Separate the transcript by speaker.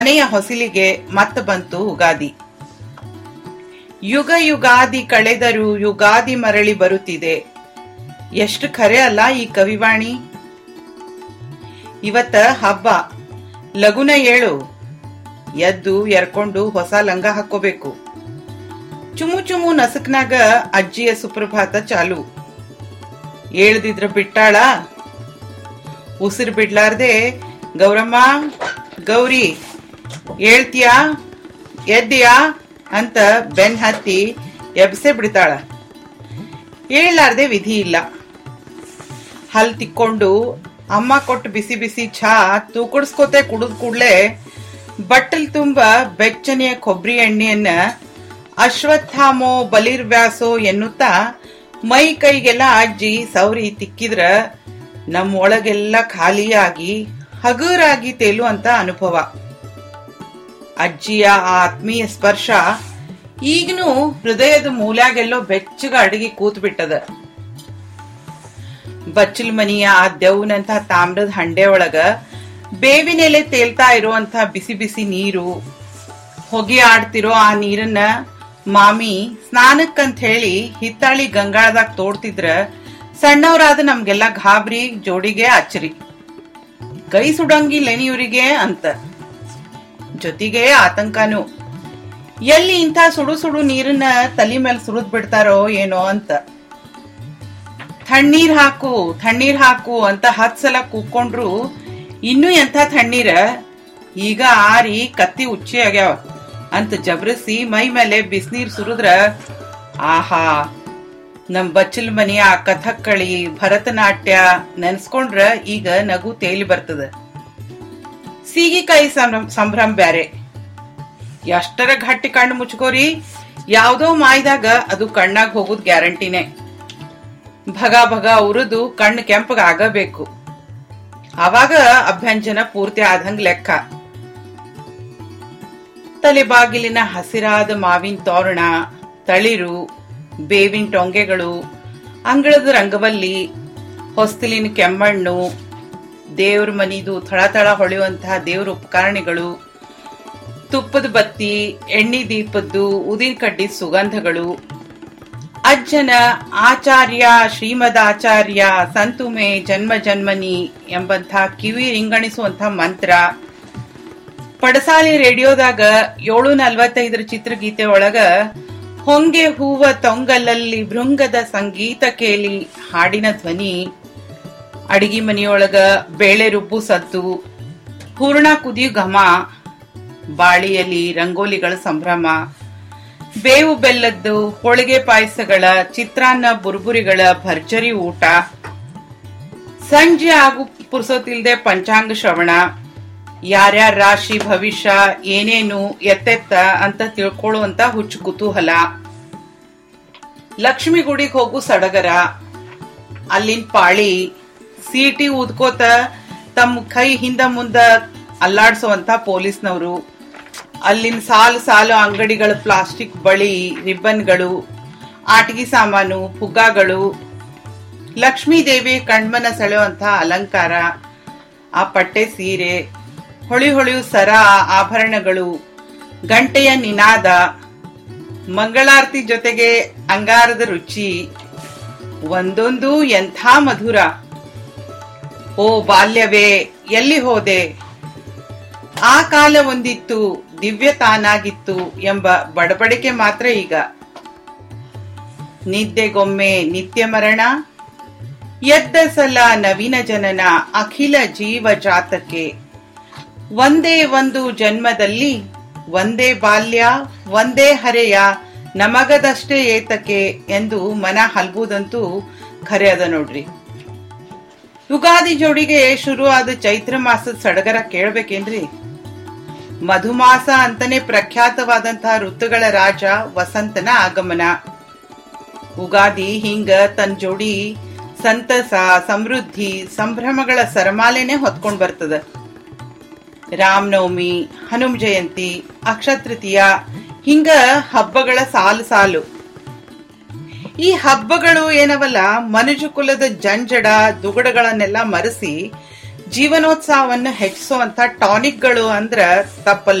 Speaker 1: ಮನೆಯ ಹೊಸಿಲಿಗೆ ಮತ್ತ ಬಂತು ಉಗಾದಿ ಯುಗ ಯುಗಾದಿ ಕಳೆದರೂ ಯುಗಾದಿ ಮರಳಿ ಬರುತ್ತಿದೆ ಎಷ್ಟು ಖರೆ ಅಲ್ಲ ಈ ಕವಿವಾಣಿ ಇವತ್ತ ಹಬ್ಬ ಲಗುನ ಏಳು ಎದ್ದು ಎರ್ಕೊಂಡು ಹೊಸ ಲಂಗ ಹಾಕೋಬೇಕು ಚುಮು ಚುಮು ನಸಕ್ನಾಗ ಅಜ್ಜಿಯ ಸುಪ್ರಭಾತ ಚಾಲು ಏಳ್ದಿದ್ರ ಬಿಟ್ಟಾಳ ಉಸಿರು ಬಿಡ್ಲಾರ್ದೆ ಗೌರಮ್ಮ ಗೌರಿ ಏಳ್ತೀಯಾ ಎದ್ದೀಯಾ ಅಂತ ಬೆನ್ ಹತ್ತಿ ಎಬ್ಸೆ ಬಿಡ್ತಾಳ ಏಳಲಾರ್ದೆ ವಿಧಿ ಇಲ್ಲ ಹಲ್ ತಿಕ್ಕೊಂಡು ಅಮ್ಮ ಕೊಟ್ಟು ಬಿಸಿ ಬಿಸಿ ಚಹಾ ತೂಕಡಿಸ್ಕೋತೆ ಕುಡಿದ್ ಕೂಡ್ಲೆ ಬಟ್ಟಲ್ ತುಂಬ ಬೆಚ್ಚನೆಯ ಕೊಬ್ಬರಿ ಎಣ್ಣೆಯನ್ನ ಅಶ್ವತ್ಥಾಮೋ ಬಲಿರ್ವ್ಯಾಸೋ ಎನ್ನುತ್ತಾ ಮೈ ಕೈಗೆಲ್ಲ ಅಜ್ಜಿ ಸೌರಿ ತಿಕ್ಕಿದ್ರ ನಮ್ಮ ಒಳಗೆಲ್ಲ ಖಾಲಿಯಾಗಿ ಹಗುರಾಗಿ ತೇಲುವಂತ ಅನುಭವ ಅಜ್ಜಿಯ ಆ ಆತ್ಮೀಯ ಸ್ಪರ್ಶ ಈಗನೂ ಹೃದಯದ ಮೂಲ್ಯಾಗೆಲ್ಲೋ ಬೆಚ್ಚಗ ಅಡಗಿ ಕೂತ್ ಬಿಟ್ಟದ ಬಚ್ಚಲ್ ಮನಿಯ ಆ ದೆವ್ನಂತ ತಾಮ್ರದ ಹಂಡೆ ಒಳಗ ಬೇವಿನೆಲೆ ತೇಲ್ತಾ ಇರುವಂತ ಬಿಸಿ ಬಿಸಿ ನೀರು ಹೊಗೆ ಆಡ್ತಿರೋ ಆ ನೀರನ್ನ ಮಾಮಿ ಸ್ನಾನಕ್ಕಂತ ಹೇಳಿ ಹಿತ್ತಾಳಿ ಗಂಗಾಳದಾಗ ತೋಡ್ತಿದ್ರ ಸಣ್ಣವರಾದ ನಮ್ಗೆಲ್ಲ ಗಾಬರಿ ಜೋಡಿಗೆ ಅಚ್ಚರಿ ಕೈ ಸುಡಂಗಿಲ್ಲೇನಿ ಇವ್ರಿಗೆ ಅಂತ ಜೊತೆಗೆ ಆತಂಕನೂ ಎಲ್ಲಿ ಇಂಥ ಸುಡು ಸುಡು ನೀರನ್ನ ತಲಿ ಮೇಲೆ ಸುರಿದ್ ಬಿಡ್ತಾರೋ ಏನೋ ಅಂತ ತಣ್ಣೀರ್ ಹಾಕು ತಣ್ಣೀರ್ ಹಾಕು ಅಂತ ಹತ್ ಸಲ ಕೂಕೊಂಡ್ರು ಇನ್ನೂ ಎಂಥ ತಣ್ಣೀರ ಈಗ ಆರಿ ಕತ್ತಿ ಉಚ್ಚಿ ಆಗ್ಯಾವ ಅಂತ ಜಬರಿಸಿ ಮೈ ಮೇಲೆ ಬಿಸಿನೀರ್ ಸುರಿದ್ರ ಆಹಾ ನಮ್ ಬಚ್ಚಲ್ ಮನೆಯ ಆ ಕಥಕ್ಕಳಿ ಭರತನಾಟ್ಯ ನೆನ್ಸ್ಕೊಂಡ್ರ ಈಗ ನಗು ತೇಲಿ ಬರ್ತದ ಸೀಗಿಕಾಯಿ ಸಂಭ್ರಮ ಸಂಭ್ರಮ ಬ್ಯಾರೆ ಎಷ್ಟರ ಗಟ್ಟಿ ಕಣ್ಣು ಮುಚ್ಕೋರಿ ಯಾವ್ದೋ ಮಾಯ್ದಾಗ ಅದು ಕಣ್ಣಾಗ ಹೋಗುದ್ ಗ್ಯಾರಂಟಿನೇ ಭಗ ಭಗ ಉರಿದು ಕಣ್ಣು ಕೆಂಪಗ ಆಗಬೇಕು ಅವಾಗ ಅಭ್ಯಂಜನ ಪೂರ್ತಿ ಆದಂಗ್ ಲೆಕ್ಕ ತಲೆಬಾಗಿಲಿನ ಹಸಿರಾದ ಮಾವಿನ ತೋರಣ ತಳಿರು ಬೇವಿನ ಟೊಂಗೆಗಳು ಅಂಗಳದ ರಂಗವಲ್ಲಿ ಹೊಸ್ತಿಲಿನ ಕೆಮ್ಮಣ್ಣು ದೇವ್ರ ಮನಿದು ಥಳಥಳ ಹೊಳೆಯುವಂತಹ ದೇವ್ರ ಉಪಕರಣಗಳು ತುಪ್ಪದ ಬತ್ತಿ ಎಣ್ಣೆ ದೀಪದ್ದು ಉದಿನ ಕಡ್ಡಿ ಸುಗಂಧಗಳು ಅಜ್ಜನ ಆಚಾರ್ಯ ಶ್ರೀಮದ್ ಆಚಾರ್ಯ ಸಂತುಮೆ ಜನ್ಮ ಜನ್ಮನಿ ಎಂಬಂಥ ಕಿವಿ ರಿಂಗಣಿಸುವಂಥ ಮಂತ್ರ ಪಡಸಾಲಿ ರೇಡಿಯೋದಾಗ ಏಳು ನಲ್ವತ್ತೈದರ ಚಿತ್ರಗೀತೆ ಒಳಗ ಹೊಂಗೆ ಹೂವ ತೊಂಗಲಲ್ಲಿ ಭೃಂಗದ ಸಂಗೀತ ಕೇಳಿ ಹಾಡಿನ ಧ್ವನಿ ಅಡಿಗೆ ಮನೆಯೊಳಗ ಬೇಳೆ ರುಬ್ಬು ಸದ್ದು ಹೂರ್ಣ ಕುದಿಯು ಘಮ ಬಾಳಿಯಲ್ಲಿ ರಂಗೋಲಿಗಳ ಸಂಭ್ರಮ ಬೇವು ಬೆಲ್ಲದ್ದು ಹೋಳಿಗೆ ಪಾಯಸಗಳ ಚಿತ್ರಾನ್ನ ಬುರ್ಬುರಿಗಳ ಭರ್ಜರಿ ಊಟ ಸಂಜೆ ಆಗು ಪುರ್ಸೋತಿಲ್ದೆ ಪಂಚಾಂಗ ಶ್ರವಣ ಯಾರ್ಯಾರ ರಾಶಿ ಭವಿಷ್ಯ ಏನೇನು ಎತ್ತೆತ್ತ ಅಂತ ತಿಳ್ಕೊಳ್ಳುವಂತ ಹುಚ್ಚು ಕುತೂಹಲ ಲಕ್ಷ್ಮಿ ಗುಡಿಗೆ ಹೋಗು ಸಡಗರ ಅಲ್ಲಿನ ಪಾಳಿ ಸೀಟಿ ಊದ್ಕೋತ ತಮ್ಮ ಕೈ ಹಿಂದ ಮುಂದ ಅಲ್ಲಾಡ್ಸುವಂತ ಪೊಲೀಸ್ನವರು ಅಲ್ಲಿನ ಸಾಲು ಸಾಲು ಅಂಗಡಿಗಳ ಪ್ಲಾಸ್ಟಿಕ್ ಬಳಿ ರಿಬ್ಬನ್ಗಳು ಆಟಿಕೆ ಸಾಮಾನು ಪುಗ್ಗಾಗಳು ಲಕ್ಷ್ಮೀ ದೇವಿ ಕಣ್ಮನ ಸೆಳೆಯುವಂತ ಅಲಂಕಾರ ಆ ಪಟ್ಟೆ ಸೀರೆ ಹೊಳಿ ಹೊಳೆಯು ಸರ ಆಭರಣಗಳು ಗಂಟೆಯ ನಿನಾದ ಮಂಗಳಾರತಿ ಜೊತೆಗೆ ಅಂಗಾರದ ರುಚಿ ಒಂದೊಂದು ಎಂಥ ಮಧುರ ಓ ಬಾಲ್ಯವೇ ಎಲ್ಲಿ ಹೋದೆ ಆ ಕಾಲ ಒಂದಿತ್ತು ದಿವ್ಯ ತಾನಾಗಿತ್ತು ಎಂಬ ಬಡಬಡಿಕೆ ಮಾತ್ರ ಈಗ ನಿದ್ದೆಗೊಮ್ಮೆ ನಿತ್ಯ ಮರಣ ಎದ್ದ ಸಲ ನವೀನ ಜನನ ಅಖಿಲ ಜೀವ ಜಾತಕ್ಕೆ ಒಂದೇ ಒಂದು ಜನ್ಮದಲ್ಲಿ ಒಂದೇ ಬಾಲ್ಯ ಒಂದೇ ಹರೆಯ ನಮಗದಷ್ಟೇ ಏತಕ್ಕೆ ಎಂದು ಮನ ಹಲ್ಬುದಂತೂ ಖರೆ ಅದ ನೋಡ್ರಿ ಯುಗಾದಿ ಜೋಡಿಗೆ ಶುರುವಾದ ಚೈತ್ರ ಮಾಸದ ಸಡಗರ ಕೇಳ್ಬೇಕೇನ್ರಿ ಮಧುಮಾಸ ಅಂತಾನೆ ಪ್ರಖ್ಯಾತವಾದಂತಹ ಋತುಗಳ ರಾಜ ವಸಂತನ ಆಗಮನ ಉಗಾದಿ ಹಿಂಗ ತನ್ ಜೋಡಿ ಸಂತಸ ಸಮೃದ್ಧಿ ಸಂಭ್ರಮಗಳ ಸರಮಾಲೆನೆ ಹೊತ್ಕೊಂಡ್ ಬರ್ತದ ರಾಮನವಮಿ ಹನುಮ ಜಯಂತಿ ಅಕ್ಷತೃತೀಯ ಹಿಂಗ ಹಬ್ಬಗಳ ಸಾಲು ಸಾಲು ಈ ಹಬ್ಬಗಳು ಏನವಲ್ಲ ಮನುಜ ಕುಲದ ಜಂಜಡ ದುಗಡಗಳನ್ನೆಲ್ಲ ಮರೆಸಿ ಜೀವನೋತ್ಸಾಹವನ್ನು ಹೆಚ್ಚಿಸುವಂತ ಟಾನಿಕ್ಗಳು ಅಂದ್ರ ತಪ್ಪಲ್ಲ